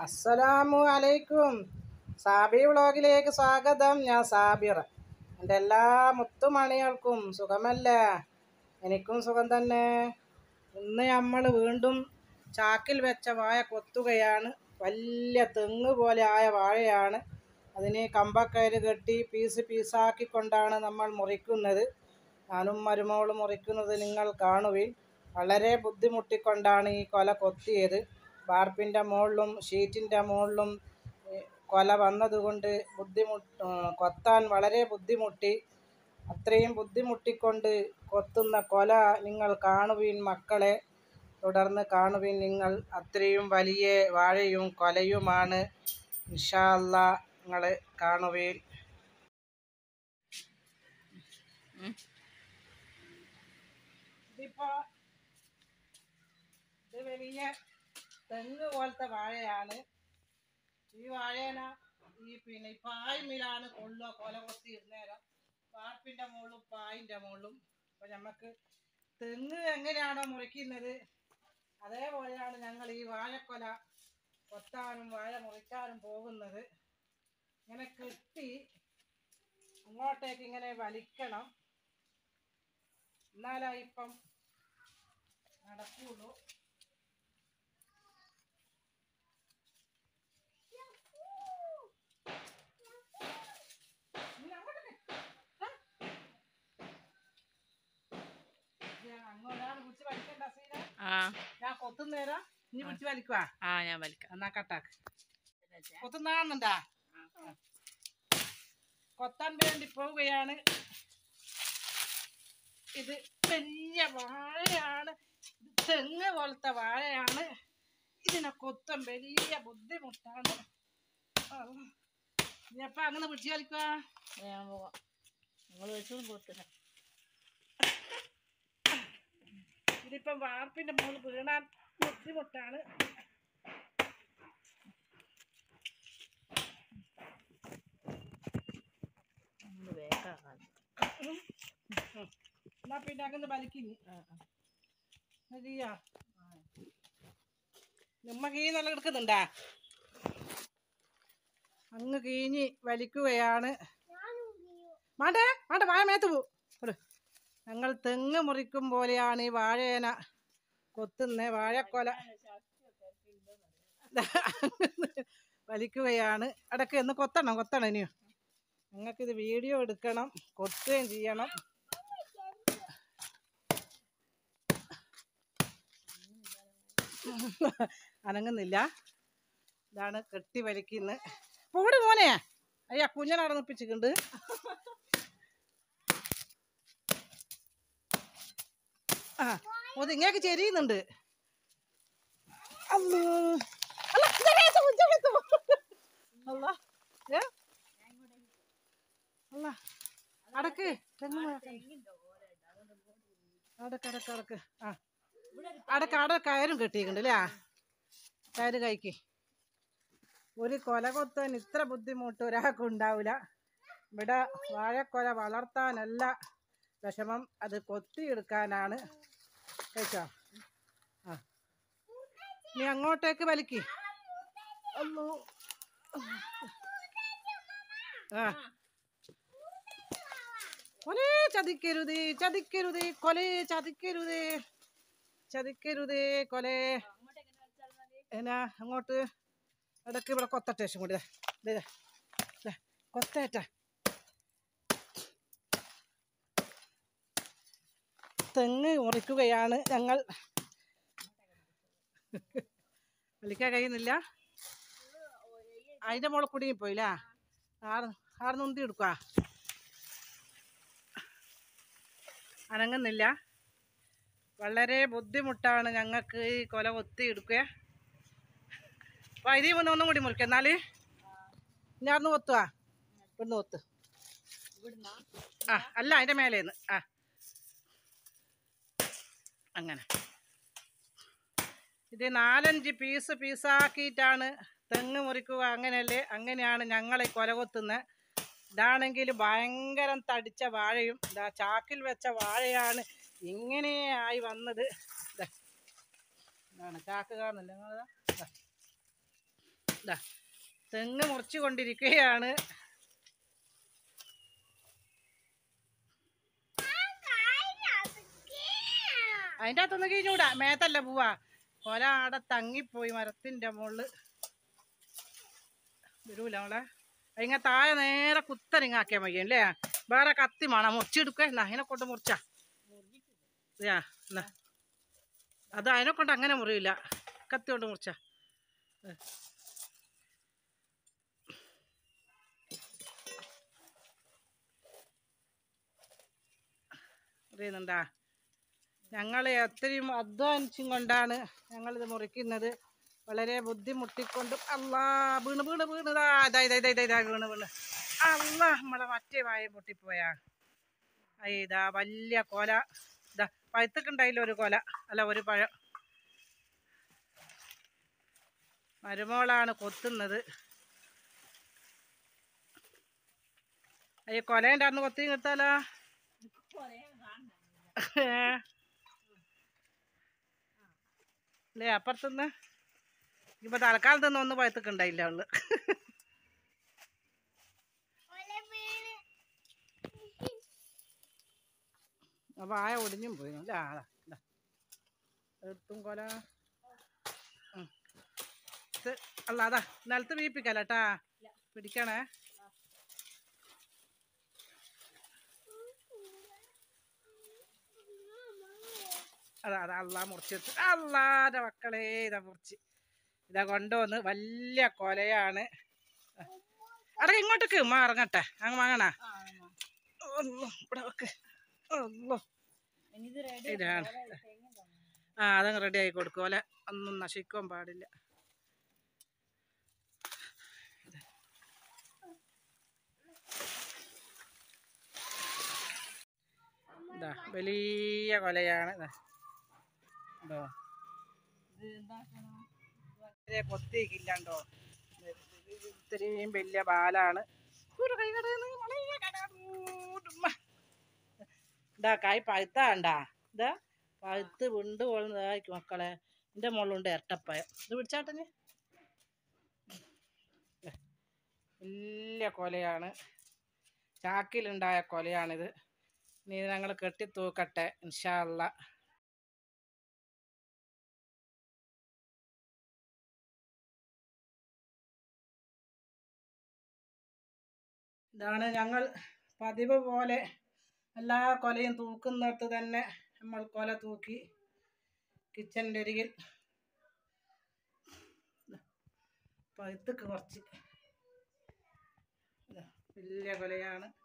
അസ്സലാമു അലൈക്കും സാബി വ്ളോഗിലേക്ക് സ്വാഗതം ഞാൻ സാബിർ എൻ്റെ എല്ലാ മുത്തുമണികൾക്കും സുഖമല്ലേ എനിക്കും സുഖം തന്നെ ഇന്ന് നമ്മൾ വീണ്ടും ചാക്കിൽ വെച്ച വാഴ കൊത്തുകയാണ് വലിയ തെങ്ങ് പോലെ ആയ വാഴയാണ് അതിന് കമ്പക്കയറ് കെട്ടി പീസ് പീസാക്കിക്കൊണ്ടാണ് നമ്മൾ മുറിക്കുന്നത് ഞാനും മരുമോളും മുറിക്കുന്നത് നിങ്ങൾ കാണുവിൻ വളരെ ബുദ്ധിമുട്ടിക്കൊണ്ടാണ് ഈ കൊല കൊത്തിയത് വാർപ്പിൻ്റെ മുകളിലും ഷീറ്റിൻ്റെ മുകളിലും ഏ, കൊല വന്നതുകൊണ്ട് ബുദ്ധിമുട്ട് കൊത്താൻ വളരെ ബുദ്ധിമുട്ടി അത്രയും ബുദ്ധിമുട്ടിക്കൊണ്ട് കൊത്തുന്ന കൊല നിങ്ങൾ കാണുവിൻ മക്കളെ തുടർന്ന് കാണുവിൻ നിങ്ങൾ അത്രയും വലിയ വാഴയും കൊലയുമാണ് ഇൻഷാല്ല നിങ്ങൾ കാണുവിൻ ഇതിപ്പോ ഇത് വലിയ തെങ്ങ് പോലത്തെ വാഴയാണ് ഈ വാഴേന ഈ പിന്നെ ഈ പായ്മിലാണ് കൊള്ളുക കൊല കൊത്തി ഇരുന്നേരം വാർപ്പിന്റെ മുകളിലും പായിന്റെ മുകളിലും അപ്പൊ നമുക്ക് തെങ്ങ് എങ്ങനെയാണോ മുറിക്കുന്നത് അതേപോലെയാണ് ഞങ്ങൾ ഈ വാഴക്കൊല കൊത്താനും വാഴ മുറിക്കാനും പോകുന്നത് ഇങ്ങനെ കെട്ടി അങ്ങോട്ടേക്ക് ഇങ്ങനെ വലിക്കണം എന്നാലാ ഇപ്പം നടക്കുള്ളൂ നീ അങ്ങോട്ട് നിക്ക്. ആ. ഇത് അങ്ങോട്ടാണ് പിടിച്ച് വലിക്കണ്ട സീന ആ ഞാൻ കൊത്തുന്നേരാ നീ പിടിച്ച് വലിക്കുവാ ആ ഞാൻ വലിക്കാം എന്നാ കട്ടാക്ക് കൊത്തുന്നാണെന്നുണ്ടാ കൊത്താൻ വേണ്ടി പോവുകയാണ് ഇത് വലിയ വാഴയാണ് ഇത് തെങ്ങ് പോലത്തെ വാഴയാണ് ഇതിനെ കൊത്താൻ വലിയ ബുദ്ധിമുട്ടാണ് നീ അപ്പൊ അങ്ങനെ പിടിച്ച് കളിക്കുക ഞാൻ പോവാം നിങ്ങൾ വെച്ചോളും പോത്തില്ല ഇതിപ്പം വാർപ്പിന്റെ മുകളിൽ വീണാൻ ബുദ്ധിമുട്ടാണ് നമ്മൾ വേഗം എന്നാ പിന്നെ അങ്ങനെ വലിക്കിനി മതിയാ നമ്മ കീ നല്ല എടുക്കുന്നുണ്ടാ അങ്ങ് കീഞ്ഞ് വലിക്കുകയാണ് മാണ്ടേ മാണ്ട വാഴ മേത്ത് പോ കൊടു. ഞങ്ങൾ തെങ്ങ് മുറിക്കും പോലെയാണ് ഈ വാഴേന കൊത്തുന്ന വാഴക്കൊല വലിക്കുകയാണ് അടക്ക് എന്ന് കൊത്തണം കൊത്തണം ഇനിയോ ഞങ്ങൾക്കിത് വീഡിയോ എടുക്കണം കൊത്തുകയും ചെയ്യണം അനങ്ങുന്നില്ല ഇതാണ് കെട്ടി വലിക്കുന്നത് പോട് മോനെ അയ്യ കുഞ്ഞനവിടെ നിപ്പിച്ചിട്ടുണ്ട് ആ അത് ഇങ്ങേക്ക് ചെരിയുന്നുണ്ട് അല്ലോ. അല്ല, ഇതെടുത്ത് പോ, ഇതെടുത്ത് പോ. അല്ലാ, ഏ? അല്ലാ, അടക്ക് തെങ്ങ് മുഴക്കാൻ. അടക്ക് അടക്ക് അടക്ക് ആ അടക്ക് അവിടെ കയറും കെട്ടിയിട്ടുണ്ട് അല്ലേ കയറ് കൈക്ക് ഒരു കൊല കൊത്താൻ ഇത്ര ബുദ്ധിമുട്ട് ഒരാൾക്കും ഉണ്ടാവില്ല ഇവിടെ വാഴക്കൊല വളർത്താനല്ല വിഷമം അത് കൊത്തിയെടുക്കാനാണ് കഴിച്ചോ ആ നീ അങ്ങോട്ടേക്ക് വലിക്ക് അല്ലോ ആ കൊലേ ചതിക്കരുതേ ചതിക്കരുതേ കൊലേ ചതിക്കരുതേ ചതിക്കരുതേ കൊലേ എന്നാ അങ്ങോട്ട് ഇടയ്ക്ക് ഇവിടെ കൊത്തട്ടേശം കൂടി ദേ, ദേ, ദേ, ദേ, കൊത്തേറ്റ തെങ്ങ് മുറിക്കുകയാണ് ഞങ്ങൾ വിളിക്കാൻ കഴിയുന്നില്ല അതിൻ്റെ മുകളിൽ കുടുങ്ങി പോയില്ല ആറ് ആറ് നുന്തി എടുക്കുക അനങ്ങുന്നില്ല വളരെ ബുദ്ധിമുട്ടാണ് ഞങ്ങൾക്ക് ഈ കൊല ഒത്തി എടുക്കുക അപ്പോൾ ഇതിൽ വന്ന് ഒന്നും കൂടി മുറിക്കാം എന്നാല് ഞാൻ ഒന്ന് കൊത്തുവാ ഇവിടുന്ന് കൊത്ത് ആ അല്ല അതിൻ്റെ മേലേന്ന് ആ അങ്ങനെ ഇത് നാലഞ്ച് പീസ് പീസാക്കിയിട്ടാണ് തെങ്ങ് മുറിക്കുക അങ്ങനെയല്ലേ അങ്ങനെയാണ് ഞങ്ങൾ ഈ കൊല കൊത്തുന്നത് ഇതാണെങ്കിൽ ഭയങ്കരം തടിച്ച വാഴയും ഇതാ ചാക്കിൽ വെച്ച വാഴയാണ് ഇങ്ങനെ ആയി വന്നത് ദാ. ഇതാണ് ചാക്ക് കാണുന്നില്ല നിങ്ങളതാ ദാ. ഇതാ തെങ്ങ് മുറിച്ചു കൊണ്ടിരിക്കുകയാണ് അതിൻ്റെ അകത്തൊന്ന് കഴിഞ്ഞൂടാ മേത്തല്ല പോവാ കൊല ആടെ തങ്ങിപ്പോയി മരത്തിൻ്റെ മുകളിൽ വരൂല അവളെ അതിങ്ങ താഴെ നേരെ കുത്തരിങ്ങാക്കിയാൽ മതി അല്ലേ വേറെ കത്തി വേണം മുറിച്ചെടുക്കുക എന്നാ അതിനെ കൊണ്ട് മുറിച്ചാ ഇതാ എന്നാ അത് അതിനെ കൊണ്ട് അങ്ങനെ മുറിയില്ല കത്തി കൊണ്ട് മുറിച്ചാ ഏ. അറിയുന്നുണ്ടാ ഞങ്ങൾ എത്രയും അധ്വാനിച്ചും കൊണ്ടാണ് ഞങ്ങളിത് മുറിക്കുന്നത് വളരെ ബുദ്ധിമുട്ടിക്കൊണ്ട് അല്ലാ വീണ് വീണ് വീണ് ഇതാ ഇതാ ഇതാ ഇതാ ഇതാ ഇതാ വീണ് വീണ് അല്ലാ നമ്മളെ മറ്റേ വായ പൊട്ടിപ്പോയാ അയ്യ ഇതാ വലിയ കൊല ഇതാ പഴുത്തക്കുണ്ടായില്ല ഒരു കൊല അല്ല ഒരു പഴം മരുമോളാണ് കൊത്തുന്നത് അയ്യ കൊലേൻ്റെ അന്ന് കൊത്തി നിർത്താലോ അല്ലേ അപ്പുറത്തുനിന്ന് ഇപ്പൊ തൽക്കാലത്ത് നിന്ന് ഒന്നും പഴുത്തക്കുണ്ടായില്ല അവള് അപ്പൊ ആയ ഒടിഞ്ഞും പോയി അല്ലേ ആടാ ഇതാ. എടുത്തും കൊല ഉം. ഇത് അല്ല അതാ നിലത്ത് വീപ്പിക്കല്ലേട്ടാ പിടിക്കണേ അതാ അതാ അല്ലാ മുറിച്ചെടുത്ത് അല്ലാതെ മക്കളെ ഇതാ മുറിച്ച് ഇതാ കൊണ്ടുവന്ന് വലിയ കൊലയാണ് അടക്ക ഇങ്ങോട്ടേക്ക് ഉമ്മ ഇറങ്ങട്ടെ അങ്ങ് വാങ്ങണ അല്ലോ ഇവിടെ വെക്ക് അല്ലോ ഇനിയിത് ready ഇതാണ് ആ അതങ്ങ് റെഡി ആയി കൊടുക്കും ഓലെ ഒന്നും നശിക്കാൻ പാടില്ല ഇതാ വലിയ കൊലയാണ് ഇതാ. ഇതോ ഇത് എന്താക്കണം ഇത്രയും കൊത്തിയില്ലാണ്ടോ ഇത്രയും വലിയ ബാലാണ് ഒരു കൈ കടന്ന് മോളെ കടന്നൂടുമ്മ. ഇതാ കായ് പഴുത്താണ്ടാ ഇതാ പഴുത്ത് വിണ്ട് കൊള്ളുന്നതായിരിക്കും മക്കളെ എൻ്റെ മുകളിലുണ്ട് ഇരട്ടപ്പയം ഇത് പിടിച്ചാട്ടന് വലിയ കൊലയാണ് ചാക്കിലുണ്ടായ കൊലയാണിത് ഇനി ഇത് ഞങ്ങൾ കെട്ടി തൂക്കട്ടെ ഇൻഷാല്ല ഇതാണ് ഞങ്ങൾ പതിവ് പോലെ എല്ലാ കൊലയും തൂക്കുന്നിടത്ത് തന്നെ നമ്മൾ കൊല തൂക്കി കിച്ചണിൻ്റെ അരികിൽ പഴുത്തക്ക് കുറച്ച് ഇതാ, വലിയ കൊലയാണ്